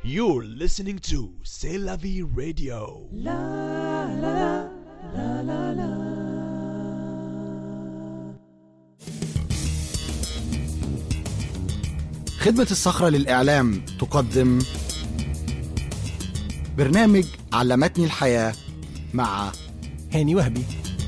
You're listening to C'est la vie radio. خدمة الصخرة للإعلام تقدم برنامج علمتني الحياة مع هاني وهبي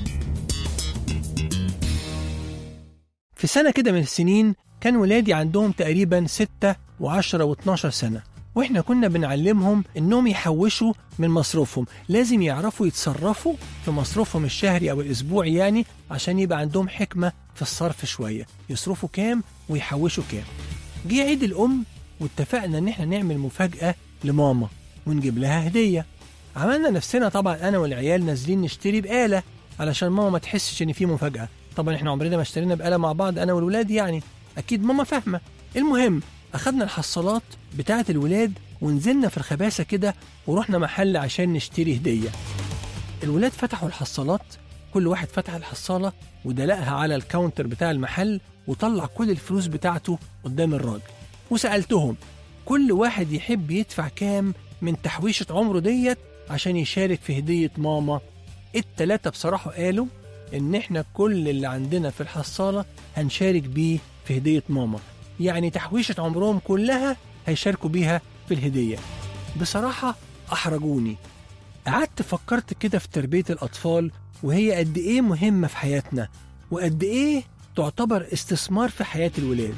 في سنة كده من السنين كان ولادي عندهم تقريبا ستة وعشرة واتناشر سنة واحنا كنا بنعلمهم انهم يحوشوا من مصروفهم لازم يعرفوا يتصرفوا في مصروفهم الشهري او الاسبوعي يعني عشان يبقى عندهم حكمة في الصرف شوية يصرفوا كام ويحوشوا كام جه عيد الام واتفقنا ان احنا نعمل مفاجأة لماما ونجيب لها هدية عملنا نفسنا طبعا انا والعيال نازلين نشتري بقالة علشان ماما ما تحسش ان في مفاجأة طبعا احنا عمرنا ما اشترينا بقالة مع بعض انا والولاد يعني اكيد ماما فاهمة المهم اخدنا الحصالات بتاعة الولاد ونزلنا في الخباسة كده ورحنا محل عشان نشتري هدية الولاد فتحوا الحصالات كل واحد فتح الحصالة ودلقها على الكاونتر بتاع المحل وطلع كل الفلوس بتاعته قدام الراجل وسألتهم كل واحد يحب يدفع كام من تحويشة عمره ديت عشان يشارك في هدية ماما التلاتة بصراحة قالوا إن إحنا كل اللي عندنا في الحصالة هنشارك بيه في هدية ماما يعني تحويشة عمرهم كلها هيشاركوا بيها في الهدية بصراحة أحرجوني قعدت فكرت كده في تربية الأطفال وهي قد إيه مهمة في حياتنا وقد إيه تعتبر استثمار في حياة الولاد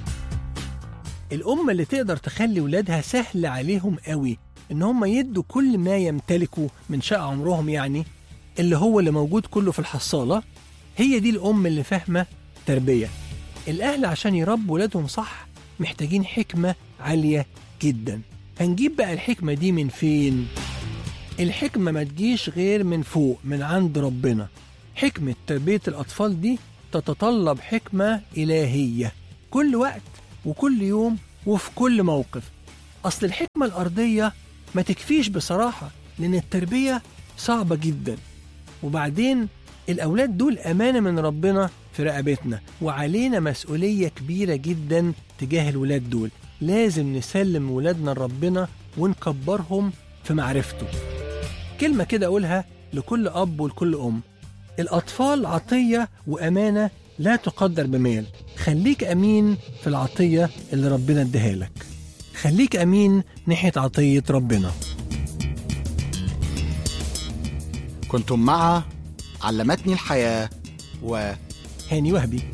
الأم اللي تقدر تخلي ولادها سهل عليهم قوي إن هم يدوا كل ما يمتلكوا من شقة عمرهم يعني اللي هو اللي موجود كله في الحصالة هي دي الأم اللي فاهمة تربية الأهل عشان يربوا ولادهم صح محتاجين حكمة عالية جدا هنجيب بقى الحكمة دي من فين؟ الحكمة ما تجيش غير من فوق من عند ربنا حكمة تربية الأطفال دي تتطلب حكمة إلهية كل وقت وكل يوم وفي كل موقف أصل الحكمة الأرضية ما تكفيش بصراحة لأن التربية صعبة جدا وبعدين الأولاد دول أمانة من ربنا في رقبتنا وعلينا مسؤولية كبيرة جدا تجاه الولاد دول لازم نسلم ولادنا لربنا ونكبرهم في معرفته كلمة كده أقولها لكل أب ولكل أم الأطفال عطية وأمانة لا تقدر بمال خليك أمين في العطية اللي ربنا اداها لك خليك أمين ناحية عطية ربنا كنتم مع علمتني الحياة و هاني وهبي